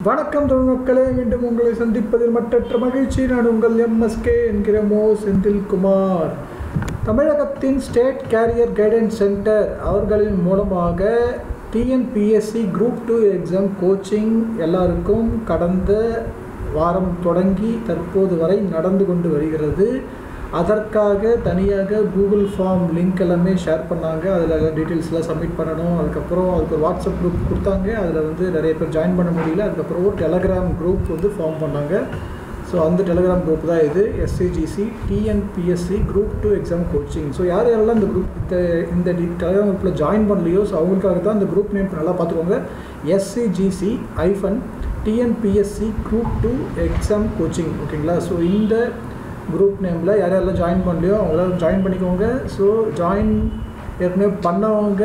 வணக்கம் தமிழ் மக்களே மீண்டும் உங்களை சந்திப்பதில் மற்றற்ற மகிழ்ச்சி நான் உங்கள் எம்எஸ்கே என்கிற மோ செந்தில்குமார் தமிழகத்தின் ஸ்டேட் கேரியர் கைடன்ஸ் சென்டர் அவர்களின் மூலமாக TNPSC group two exam coaching எல்லாருக்கும் கடந்த வாரம் தொடங்கி தற்போது வரை நடந்து கொண்டு வருகிறது அதற்காக தனியாக கூகுள் ஃபார்ம் லிங்க் எல்லாமே ஷேர் பண்ணாங்க அதில் டீட்டெயில்ஸ்லாம் சப்மிட் பண்ணணும் அதுக்கப்புறம் அதுக்கு ஒரு வாட்ஸ்அப் குரூப் கொடுத்தாங்க அதில் வந்து நிறைய பேர் ஜாயின் பண்ண முடியல அதுக்கப்புறம் ஒரு டெலகிராம் குரூப் வந்து ஃபார்ம் பண்ணாங்க ஸோ அந்த டெலகிராம் குரூப் தான் இது SCGC TNPSC group two exam coaching so யார் யாரெல்லாம் இந்த குரூப் இந்த இந்த டி டெலகிராம் குரூப்பில் ஜாயின் பண்ணலையோ ஸோ அவங்களுக்காக தான் இந்த குரூப் நேம் நல்லா பார்த்துக்கோங்க SCGC hyphen TNPSC group two exam coaching ஓகேங்களா ஸோ இந்த குரூப் நேமில் யார் யாரெல்லாம் ஜாயின் பண்ணலையோ அவங்களாம் ஜாயின் பண்ணிக்கோங்க ஸோ ஜாயின் ஏற்கனவே பண்ணவங்க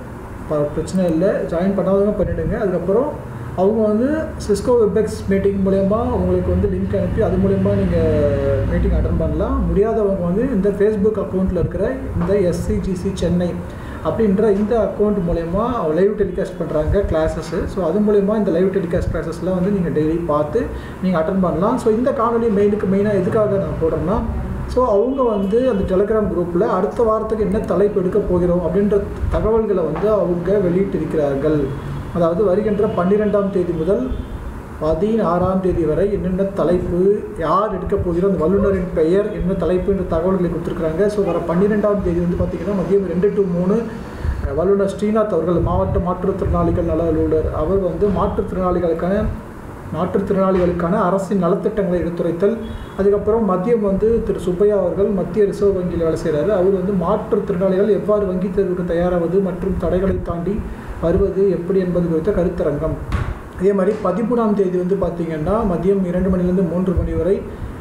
ப- பிரச்சனை இல்லை ஜாயின் பண்ணாதவங்க பண்ணிவிடுங்க அதுக்கப்புறம் அவங்க வந்து சிஸ்கோ வெப்எக்ஸ் மீட்டிங் மூலயமா உங்களுக்கு வந்து லிங்க் அனுப்பி அது மூலயமா நீங்கள் மீட்டிங் அட்டன் பண்ணலாம் முடியாதவங்க வந்து இந்த ஃபேஸ்புக் அக்கௌண்ட்டில் இருக்கிற இந்த எஸ்சிஜிசி சென்னை அப்படின்ற இந்த அக்கௌண்ட் மூலயமா லைவ் டெலிகாஸ்ட் பண்ணுறாங்க கிளாஸஸ்ஸு ஸோ அது மூலயமா இந்த லைவ் டெலிகாஸ்ட் கிளாஸஸ்லாம் வந்து நீங்கள் டெய்லி பார்த்து நீங்கள் அட்டன் பண்ணலாம் ஸோ இந்த காணொலி மெயிலுக்கு மெயினாக எதுக்காக நான் போடுறேன்னா ஸோ அவங்க வந்து அந்த டெலிகிராம் குரூப்பில் அடுத்த வாரத்துக்கு என்ன தலைப்பு எடுக்க போகிறோம் அப்படின்ற தகவல்களை வந்து அவங்க வெளியிட்டிருக்கிறார்கள் அதாவது வருகின்ற பன்னிரெண்டாம் தேதி முதல் பதினாறாம் தேதி வரை என்னென்ன தலைப்பு யார் எடுக்க போகிறோம் அந்த வல்லுநரின் பெயர் என்ன தலைப்புன்ற தகவல்களை கொடுத்துருக்குறாங்க ஸோ வர பன்னிரெண்டாம் தேதி வந்து பார்த்திங்கன்னா மதியம் ரெண்டு டு மூணு அஹ், வல்லுநர் ஸ்ரீநாத் அவர்கள் மாவட்ட மாற்றுத்திறனாளிகள் நல அலுவலர் அவர் வந்து மாற்றுத்திறனாளிகளுக்கான மாற்றுத்திறனாளிகளுக்கான அரசின் நலத்திட்டங்களை எடுத்துரைத்தல் அதுக்கப்புறம் மதியம் வந்து திரு சுப்பையா அவர்கள் மத்திய ரிசர்வ் வங்கியில் வேலை செய்கிறாரு அவர் வந்து மாற்றுத்திறனாளிகள் எவ்வாறு வங்கி தேர்வுக்கு தயாராவது மற்றும் தடைகளை தாண்டி வருவது எப்படி என்பது குறித்த கருத்தரங்கம் அதே மாதிரி பதிமூணாம் தேதி வந்து பார்த்திங்கன்னா மதியம் இரண்டு மணிலேருந்து மூன்று மணி வரை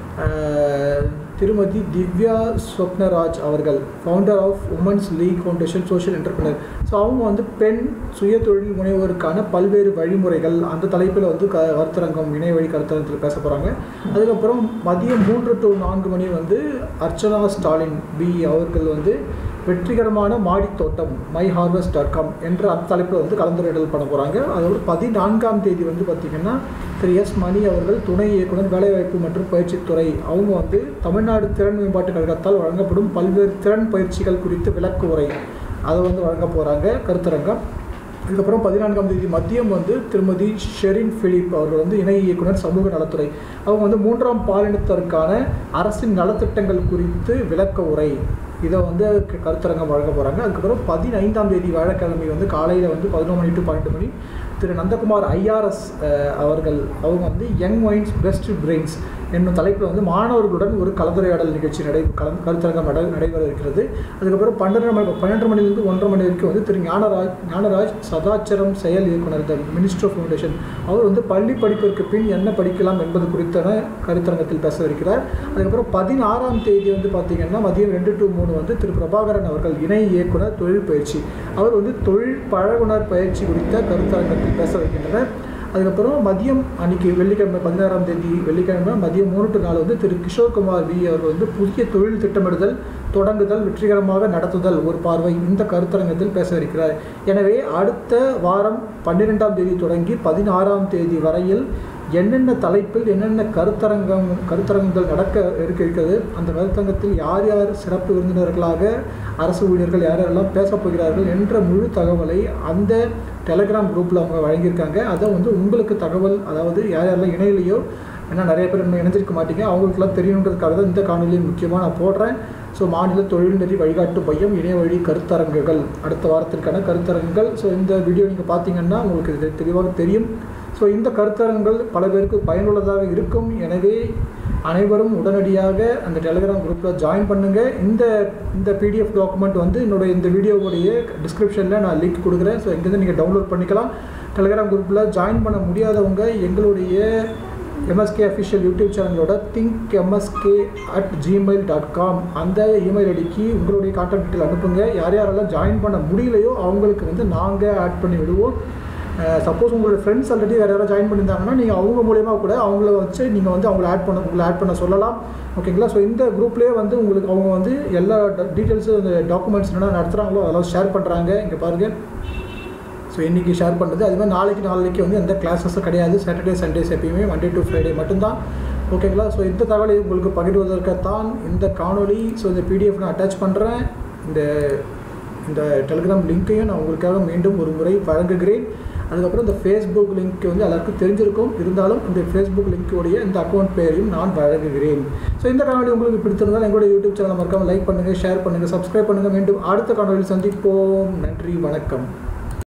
அஹ், திருமதி திவ்யா ஸ்வப்னராஜ் அவர்கள் founder of women's league foundation social entrepreneur so அவங்க வந்து பெண் சுய தொழில் முனைவோருக்கான பல்வேறு வழிமுறைகள் அந்த தலைப்பில் வந்து க கருத்தரங்கம் இணைய வழி கருத்தரங்கத்தில் பேச போகிறாங்க அதுக்கப்புறம் மதியம் மூன்று டு நான்கு மணி வந்து அர்ச்சனா ஸ்டாலின் பி அவர்கள் வந்து வெற்றிகரமான மாடித் தோட்டம் மை ஹார்வெஸ்ட் டாட் காம் என்ற அந்த தலைப்பில் வந்து கலந்துரையாடல் பண்ண போகிறாங்க அதோட பதினான்காம் தேதி வந்து பார்த்திங்கன்னா திரு எஸ் மணி அவர்கள் துணை இயக்குனர் வேலைவாய்ப்பு மற்றும் பயிற்சித்துறை அவங்க வந்து தமிழ்நாடு திறன் மேம்பாட்டு கழகத்தால் வழங்கப்படும் பல்வேறு திறன் பயிற்சிகள் குறித்து விளக்கு உரை அதை வந்து வழங்க போகிறாங்க கருத்தரங்கம் இதுக்கப்புறம் பதினான்காம் தேதி மதியம் வந்து திருமதி ஷெரின் பிலிப் அவர்கள் வந்து இணை இயக்குனர் சமூக நலத்துறை அவங்க வந்து மூன்றாம் பாலினத்திற்கான அரசின் நலத்திட்டங்கள் குறித்து விளக்க உரை இதை வந்து க- கருத்தரங்கம் வழங்க போகிறாங்க அதுக்கப்புறம் பதினைந்தாம் தேதி வியாழக்கிழமை வந்து காலையில் வந்து பதினொன்று மணி டு பன்னெண்டு மணி திரு நந்தகுமார் ஐஆர்எஸ் அவர்கள் அவங்க வந்து யங் மைண்ட்ஸ் பெஸ்ட் பிரெயின்ஸ் என்னும் தலைப்பில் வந்து மாணவர்களுடன் ஒரு கலந்துரையாடல் நிகழ்ச்சி நடை கலந்து கருத்தரங்கம் நட நடைபெற இருக்கிறது அதுக்கப்புறம் பன்னெண்டு மணி பன்னெண்டு மணிலேருந்து ஒன்றரை மணி வரைக்கும் வந்து திரு ஞானராஜ் ஞானராஜ் சதாச்சரம் செயல் இயக்குனர் த மினிஸ்டர் ஃபவுண்டேஷன் அவர் வந்து பள்ளி படிப்பிற்கு பின் என்ன படிக்கலாம் என்பது குறித்தான கருத்தரங்கத்தில் பேச இருக்கிறார் அதுக்கப்புறம் பதினாறாம் தேதி வந்து பார்த்திங்கன்னா மதியம் ரெண்டு டு மூணு வந்து திரு பிரபாகரன் அவர்கள் இணை இயக்குனர் தொழில் பயிற்சி அவர் வந்து தொழில் பழகுனர் பயிற்சி குறித்த கருத்தரங்கத்தில் பேச வைக்கின்றனர் அதுக்கப்புறம் மதியம் அன்னைக்கு வெள்ளிக்கிழமை பதினாறாம் தேதி வெள்ளிக்கிழமை மதியம் மூணு டு நாலு வந்து திரு கிஷோர்குமார் வி அவர் வந்து புதிய தொழில் திட்டமிடுதல் தொடங்குதல் வெற்றிகரமாக நடத்துதல் ஒரு பார்வை இந்த கருத்தரங்கத்தில் பேச இருக்கிறார் எனவே அடுத்த வாரம் பன்னிரெண்டாம் தேதி தொடங்கி பதினாறாம் தேதி வரையில் என்னென்ன தலைப்பில் என்னென்ன கருத்தரங்கம் கருத்தரங்கங்கள் நடக்க இருக்க இருக்கிறது அந்த கருத்தரங்கத்தில் யார் யார் சிறப்பு விருந்தினர்களாக அரசு ஊழியர்கள் யார் யாரெல்லாம் பேசப் போகிறார்கள் என்ற முழு தகவலை அந்த டெலகிராம் குரூப்பில் அவங்க வழங்கியிருக்காங்க அதை வந்து உங்களுக்கு தகவல் அதாவது யார் யாரெல்லாம் இணையிலையோ ஏன்னா நிறைய பேர் இன்னும் இணைஞ்சிருக்க மாட்டீங்க அவங்களுக்குலாம் தெரியணுன்றதுக்காக தான் இந்த காணொலியை முக்கியமாக நான் போடுறேன் ஸோ மாநில தொழில்நெறி வழிகாட்டு மையம் இணைய வழி கருத்தரங்குகள் அடுத்த வாரத்திற்கான கருத்தரங்குகள் ஸோ இந்த வீடியோ நீங்கள் பார்த்தீங்கன்னா உங்களுக்கு இது தெளிவாக தெரியும் ஸோ இந்த கருத்தரங்குகள் பல பேருக்கு பயனுள்ளதாக இருக்கும் எனவே அனைவரும் உடனடியாக அந்த டெலிகிராம் குரூப்பில் ஜாயின் பண்ணுங்கள் இந்த இந்த பிடிஎஃப் டாக்குமெண்ட் வந்து என்னுடைய இந்த வீடியோவுடைய டிஸ்கிரிப்ஷனில் நான் லிங்க் கொடுக்குறேன் ஸோ இங்கேருந்து நீங்கள் டவுன்லோட் பண்ணிக்கலாம் டெலிகிராம் குரூப்பில் ஜாயின் பண்ண முடியாதவங்க எங்களுடைய எம்எஸ்கே அஃபிஷியல் யூடியூப் சேனலோட think MSK at Gmail dot com அந்த இமெயில் ஐடிக்கு உங்களுடைய கான்டாக்ட் டீட்டெயில் அனுப்புங்க யார் யாரெல்லாம் ஜாயின் பண்ண முடியலையோ அவங்களுக்கு வந்து நாங்கள் ஆட் பண்ணி விடுவோம் சப்போஸ் உங்களுடைய ஃப்ரெண்ட்ஸ் ஆல்ரெடி வேறு யாராவது ஜாயின் பண்ணியிருந்தாங்கன்னா நீங்கள் அவங்க மூலயமா கூட அவங்கள வச்சு நீங்கள் வந்து அவங்கள ஆட் பண்ண உங்களை ஆட் பண்ண சொல்லலாம் ஓகேங்களா ஸோ இந்த குரூப்லேயே வந்து உங்களுக்கு அவங்க வந்து எல்லா டீட்டெயில்ஸும் இந்த டாக்குமெண்ட்ஸ் என்ன நடத்துகிறாங்களோ அதெல்லாம் ஷேர் பண்ணுறாங்க இங்கே பாருங்கள் ஸோ ஸோ இன்றைக்கி ஷேர் பண்ணுறது அது மாதிரி நாளைக்கு நாளைக்கு வந்து எந்த கிளாஸஸும் கிடையாது சாட்டர்டே சண்டேஸ் எப்பயுமே மண்டே டு ஃப்ரைடே மட்டும்தான் ஓகேங்களா ஸோ இந்த தகவலை உங்களுக்கு பகிர்வதற்குத்தான் இந்த காணொளி ஸோ இந்த பிடிஎஃப் நான் அட்டாச் பண்ணுறேன் இந்த இந்த டெலிகிராம் லிங்க்கையும் நான் உங்களுக்காக மீண்டும் ஒரு முறை வழங்குகிறேன் அதுக்கப்புறம் இந்த ஃபேஸ்புக் லிங்க் வந்து எல்லாருக்கும் தெரிஞ்சிருக்கும் இருந்தாலும் இந்த ஃபேஸ்புக் லிங்க்குடைய இந்த அக்கௌண்ட் பேரையும் நான் வழங்குகிறேன் ஸோ இந்த காணொலி உங்களுக்கு பிடித்திருந்தால் எங்களுடைய யூடியூப் சேனல் மறக்காமல் லைக் பண்ணுங்கள் ஷேர் பண்ணுங்கள் சப்ஸ்கிரைப் பண்ணுங்கள் மீண்டும் அடுத்த காணொலியில் சந்திப்போம் நன்றி வணக்கம்